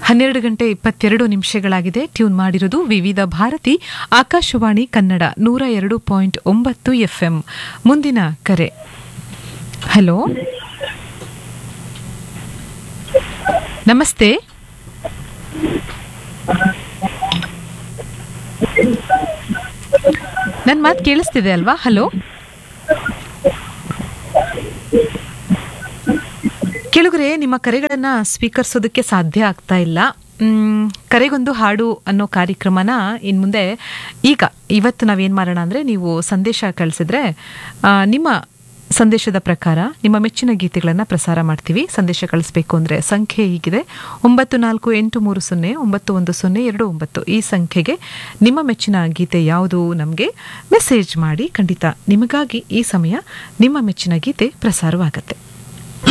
ಹನ್ನೆರಡು ಗಂಟೆ ಇಪ್ಪತ್ತೆರಡು ನಿಮಿಷಗಳಾಗಿದೆ ಟ್ಯೂನ್ ಮಾಡಿರೋದು ವಿವಿಧ ಭಾರತಿ ಆಕಾಶವಾಣಿ ಕನ್ನಡ ನೂರ ಎರಡು ಪಾಯಿಂಟ್ ಒಂಬತ್ತು ಎಫ್ಎಂ ಮುಂದಿನ ಕರೆ ಹಲೋ ನಮಸ್ತೆ ನನ್ನ ಮಾತು ಕೇಳಿಸ್ತಿದೆ ಅಲ್ವಾ ಹಲೋ ಕೆಳಗರೆ ನಿಮ್ಮ ಕರೆಗಳನ್ನ ಸ್ವೀಕರಿಸೋದಕ್ಕೆ ಸಾಧ್ಯ ಆಗ್ತಾ ಇಲ್ಲ ಮ್, ಕರೆಗೊಂದು ಹಾಡು ಅನ್ನೋ ಕಾರ್ಯಕ್ರಮನ ಇನ್ನು ಮುಂದೆ ಈಗ ಇವತ್ತು ನಾವೇನು ಮಾಡೋಣ ಅಂದರೆ ನೀವು ಸಂದೇಶ ಕಳಿಸಿದ್ರೆ ಆ, ನಿಮ್ಮ ಸಂದೇಶದ ಪ್ರಕಾರ ನಿಮ್ಮ ಮೆಚ್ಚಿನ ಗೀತೆಗಳನ್ನು ಪ್ರಸಾರ ಮಾಡ್ತೀವಿ ಸಂದೇಶ ಕಳಿಸ್ಬೇಕು ಅಂದರೆ ಸಂಖ್ಯೆ ಹೀಗಿದೆ ಒಂಬತ್ತು ನಾಲ್ಕು ಎಂಟು ಮೂರು ಸೊನ್ನೆ ಒಂಬತ್ತು ಒಂದು ಸೊನ್ನೆ ಎರಡು ಒಂಬತ್ತು ಈ ಸಂಖ್ಯೆಗೆ ನಿಮ್ಮ ಮೆಚ್ಚಿನ ಗೀತೆ ಯಾವುದು ನಮಗೆ ಮೆಸೇಜ್ ಮಾಡಿ ಖಂಡಿತ ನಿಮಗಾಗಿ ಈ ಸಮಯ ನಿಮ್ಮ ಮೆಚ್ಚಿನ ಗೀತೆ ಪ್ರಸಾರವಾಗತ್ತೆ